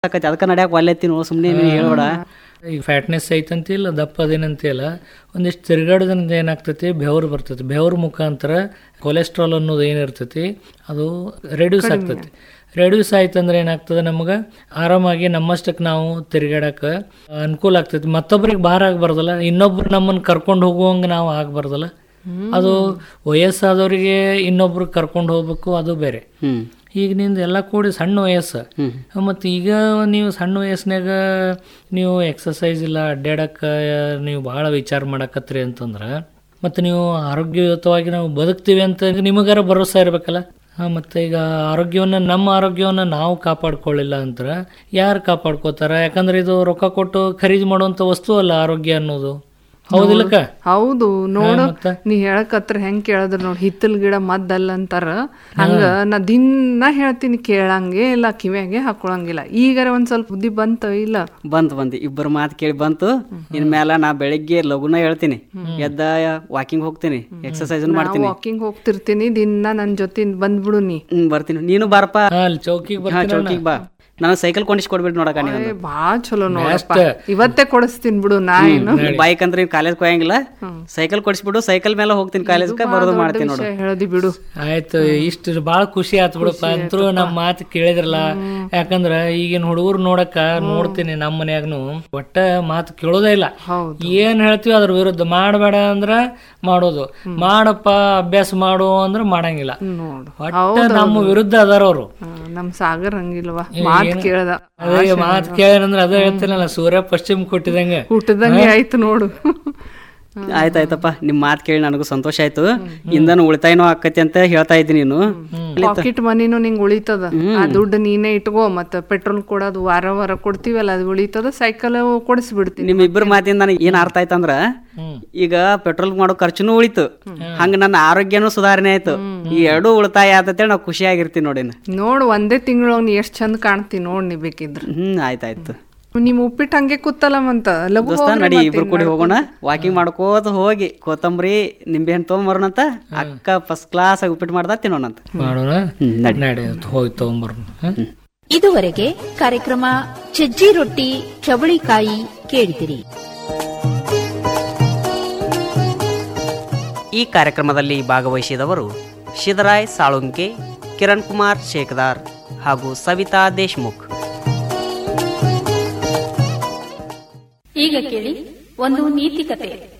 ಆಕತಿ ಅದಕ್ಕೆ ನಡ್ಯಾಕ ಒಲ್ಲೆತ್ತೀನಿ ಸುಮ್ಮನೆ ನೀನು ಹೇಳ್ಬೇಡ ಈಗ ಫ್ಯಾಟ್ನೆಸ್ ಐತಂತಿಲ್ಲ ದಪ್ಪ ಅದೇನಂತಿಲ್ಲ ಒಂದಿಷ್ಟು ತಿರುಗಾಡೋದ್ರಿಂದ ಏನಾಗ್ತೈತಿ ಬೆವರು ಬರ್ತೈತಿ ಬೆವ್ರ ಮುಖಾಂತರ ಕೊಲೆಸ್ಟ್ರಾಲ್ ಅನ್ನೋದು ಏನಿರ್ತೈತಿ ಅದು ರೆಡ್ಯೂಸ್ ಆಗ್ತೈತಿ ರೆಡ್ಯೂಸ್ ಆಯ್ತಂದ್ರೆ ಏನಾಗ್ತದೆ ನಮಗೆ ಆರಾಮಾಗಿ ನಮ್ಮಷ್ಟಕ್ಕೆ ನಾವು ತಿರುಗಾಡಕ್ಕೆ ಅನುಕೂಲ ಆಗ್ತೈತಿ ಮತ್ತೊಬ್ರಿಗೆ ಭಾರ ಆಗ್ಬಾರ್ದಲ್ಲ ಇನ್ನೊಬ್ರು ನಮ್ಮನ್ನು ಕರ್ಕೊಂಡು ಹೋಗುವಂಗೆ ನಾವು ಆಗ್ಬಾರ್ದಲ್ಲ ಅದು ವಯಸ್ಸಾದವರಿಗೆ ಇನ್ನೊಬ್ರು ಕರ್ಕೊಂಡು ಹೋಗ್ಬೇಕು ಅದು ಬೇರೆ ಹ್ಮ್ ಈಗ ನಿಂದು ಎಲ್ಲ ಕೂಡಿ ಸಣ್ಣ ವಯಸ್ಸು ಮತ್ತು ಈಗ ನೀವು ಸಣ್ಣ ವಯಸ್ಸಿನಾಗ ನೀವು ಎಕ್ಸಸೈಸ್ ಇಲ್ಲ ಅಡ್ಡಾಡಕ್ಕೆ ನೀವು ಭಾಳ ವಿಚಾರ ಮಾಡಕತ್ರಿ ಅಂತಂದ್ರೆ ಮತ್ತು ನೀವು ಆರೋಗ್ಯಯುತವಾಗಿ ನಾವು ಬದುಕ್ತೀವಿ ಅಂತ ನಿಮಗಾರ ಭರೋಸೆ ಇರಬೇಕಲ್ಲ ಹಾಂ ಮತ್ತು ಈಗ ಆರೋಗ್ಯವನ್ನು ನಮ್ಮ ಆರೋಗ್ಯವನ್ನು ನಾವು ಕಾಪಾಡ್ಕೊಳ್ಳಿಲ್ಲ ಅಂದ್ರೆ ಯಾರು ಕಾಪಾಡ್ಕೋತಾರ ಯಾಕಂದ್ರೆ ಇದು ರೊಕ್ಕ ಕೊಟ್ಟು ಖರೀದಿ ಮಾಡುವಂಥ ವಸ್ತು ಅಲ್ಲ ಆರೋಗ್ಯ ಅನ್ನೋದು ಹೌದಿಲ್ಲಕ್ಕ ಹೌದು ನೋಡು ಮತ್ತ? ನೀ ಹೇಳಕತ್ರ ಹೆಂಗ್ ಕೇಳಿದ್ರ ನೋಡ್ ಹಿತ್ತಲ್ ಗಿಡ ಮದ್ದಲ್ಲ ಅಂತಾರ ಹಂಗ ನಾ ದಿನ ಹೇಳ್ತೀನಿ ಕೇಳಂಗೆ ಇಲ್ಲ ಕಿವ್ಯಾಗೆ ಹಾಕೊಳಂಗಿಲ್ಲ ಈಗಾರ ಒಂದ್ ಸ್ವಲ್ಪ ಬುದ್ಧಿ ಬಂತ ಇಲ್ಲ ಬಂತು ಬಂತು ಇಬ್ಬರು ಮಾತು ಕೇಳಿ ಬಂತು ಇನ್ಮೇಲೆ ನಾ ಬೆಳಿಗ್ಗೆ ಲಘುನ ಹೇಳ್ತೀನಿ ಎದ್ದ ವಾಕಿಂಗ್ ಹೋಗ್ತೀನಿ ಎಕ್ಸಸೈಸ್ ಮಾಡ್ತೀನಿ ವಾಕಿಂಗ್ ಹೋಗ್ತಿರ್ತೀನಿ ದಿನ ನನ್ ಜೊತೆ ಬಂದ್ಬಿಡು ನೀ ಹ್ಮ್ ಬರ್ತೀನಿ ನೀನು ಬಾರಪ್ಪ ಹಾಂ ಅಲ್ಲಿ ಚೌಕಿಗೆ ಹಾ ಬರ್ತೀನಿ ಚೌಕಿಗೆ ಬಾ ನಾನು ಸೈಕಲ್ ಕೊಂಡಿಸ್ ಕೊಡ್ಬಿಟ್ಟು ನೋಡಕ ನೀವು ಏ, ಬಾಳ್ ಚಲೋ ನೋಡಪ್ಪ ಇವತ್ತೇ ಕೊಡಿಸ್ತೀನಿ ಬಿಡು ನಾ ಏನು ಬೈಕ್ ಅಂದ್ರೆ ಕಾಲೇಜ್ ಹೋಯಂಗಿಲ್ಲ ಸೈಕಲ್ ಕೊಡಿಸ್ಬಿಟ್ಟು ಸೈಕಲ್ ಮೇಲೆ ಹೋಗ್ತೀನಿ ಕಾಲೇಜ್ಗೆ ಬರೋದು ಮಾಡ್ತೀನಿ ನೋಡು ವಿಷಯ ಹೇಳದಿ ಬಿಡು ಆಯ್ತು ಇಷ್ಟು ಬಾಳ ಖುಷಿ ಆಯ್ತು ಬಿಡಪ್ಪ ಅಂತರೂ ನಮ್ಮ ಮಾತು ಕೇಳಿದ್ರಲ್ಲ ಯಾಕಂದ್ರ ಈಗಿನ ಹುಡುಗರು ನೋಡಕ್ಕ ನೋಡ್ತೀನಿ ನಮ್ಮ ಮನ್ಯಾಗನು ಒಟ್ಟ ಮಾತು ಕೇಳೋದೇ ಇಲ್ಲ ಹೌದು ಏನ್ ಹೇಳ್ತೀವಿ ಅದ್ರ ವಿರುದ್ಧ ಮಾಡಬೇಡ ಅಂದ್ರ ಮಾಡೋದು ಮಾಡಪ್ಪ ಅಭ್ಯಾಸ ಮಾಡು ಅಂದ್ರ ಮಾಡಂಗಿಲ್ಲ ನೋಡು ಒಟ್ಟ ನಮ್ಮ ವಿರುದ್ಧ ಅದಾರ ಅವರು ಹಾ, ನಮ್ ಸಾಗರ್ ಹಂಗಿಲ್ವಾ ಮಾತ್ ಕೇಳ್ದ ಅದೇ ಮಾತು ಕೇಳಿದ್ರ ಅದೇ ಹೇಳ್ತೀನಲ್ಲ ಸೂರ್ಯ ಪಶ್ಚಿಮ ಕೊಟ್ಟಿದಂಗ ಊಟದಂಗೆ ಆಯ್ತು ನೋಡು ಆಯ್ತಾಯ್ತಪ್ಪ ನಿಮ್ ಮಾತು ಕೇಳಿ ನನಗೂ ಸಂತೋಷ ಆಯ್ತು ಇಂದನು ಉಳಿತಾಯನೂ ಆಕತಿ ಅಂತ ಹೇಳ್ತಾ ಇದ್ದೀನಿ ನೀನು ಪಾಕೆಟ್ ಮನಿನೂ ನಿಂಗ್ ಉಳಿತದ ಆ ದುಡ್ಡು ನೀನೇ ಇಟ್ಕೋ ಮತ್ತ ಪೆಟ್ರೋಲ್ ಕೊಡೋದು ವಾರ ವಾರ ಕೊಡ್ತೀವಲ್ಲ ಅದು ಉಳಿತದ ಸೈಕಲ್ ಕೊಡಿಸ್ಬಿಡ್ತೀನಿ ನಿಮ್ ಇಬ್ಬರ ಮಾತಿಂದ ನನಗೆ ಏನ್ ಅರ್ಥ ಆಯ್ತಂದ್ರ ಈಗ ಪೆಟ್ರೋಲ್ ಮಾಡೋ ಖರ್ಚುನು ಉಳಿತು ಹಂಗ ನನ್ನ ಆರೋಗ್ಯನೂ ಸುಧಾರಣೆ ಆಯ್ತು ಈ ಎರಡೂ ಉಳಿತಾಯ ಆತಂತೇಳಿ ನಾವು ಖುಷಿಯಾಗಿರ್ತೀವಿ ನೋಡಿನ ನೋಡು ಒಂದೇ ತಿಂಗಳೊಳಗ್ ನೀ ಎಷ್ಟ್ ಚಂದ ಕಾಣ್ತಿ ನೋಡ್ ನೀ ಬೇಕಿದ್ರ ಹ್ಮ್ ಆಯ್ತಾಯ್ತು ನಿಮ್ ಉಪ್ಪಿಟ್ಟು ಹಂಗೆ ಕೂತಲ್ಲ ಮಂತ ಲಘು ದೋಸ್ತ ಹೋಗ್ರಿ ನಡಿ ಮತ್ತೆ ಇಬ್ರು ಇನ್ ಕೂಡಿ ಮಾಡ್ಕೊಂಡ್. ಹೋಗೋಣ ವಾಕಿಂಗ್ ಮಾಡ್ಕೋತ ಹೋಗಿ ಕೊತ್ತಂಬರಿ ನಿಂಬೆ ಹಣ್ಣು ತೊಗೊಂಬರೋಣಂತ ಅಕ್ಕ ಫಸ್ಟ್ ಕ್ಲಾಸ್ ಆಗಿ ಉಪ್ಪಿಟ್ಟು ಮಾಡ್ದ ತಿನ್ನೋಣಂತ ಮಾಡೋಣ ಹ್ಮ್, ನಡಿ. ನಡಿ ಹೋಗಿ ತಗೊಂಬರ್ನು ಹ? ಇದುವರೆಗೆ ಕಾರ್ಯಕ್ರಮ ಸಜ್ಜಿ ರೊಟ್ಟಿ ಚವಳಿಕಾಯಿ ಕೇಳಿದಿರಿ ಈ ಕಾರ್ಯಕ್ರಮದಲ್ಲಿ ಭಾಗವಹಿಸಿದವರು ಶಿದರಾಯ್ ಸಾಳುಂಕೆ ಕಿರಣ್ ಕುಮಾರ್ ಶೇಖದಾರ್ ಹಾಗೂ ಸವಿತಾ ದೇಶ್ಮುಖ್ ಈಗ ಕೇಳಿ ಒಂದು ನೀತಿ ಕತೆ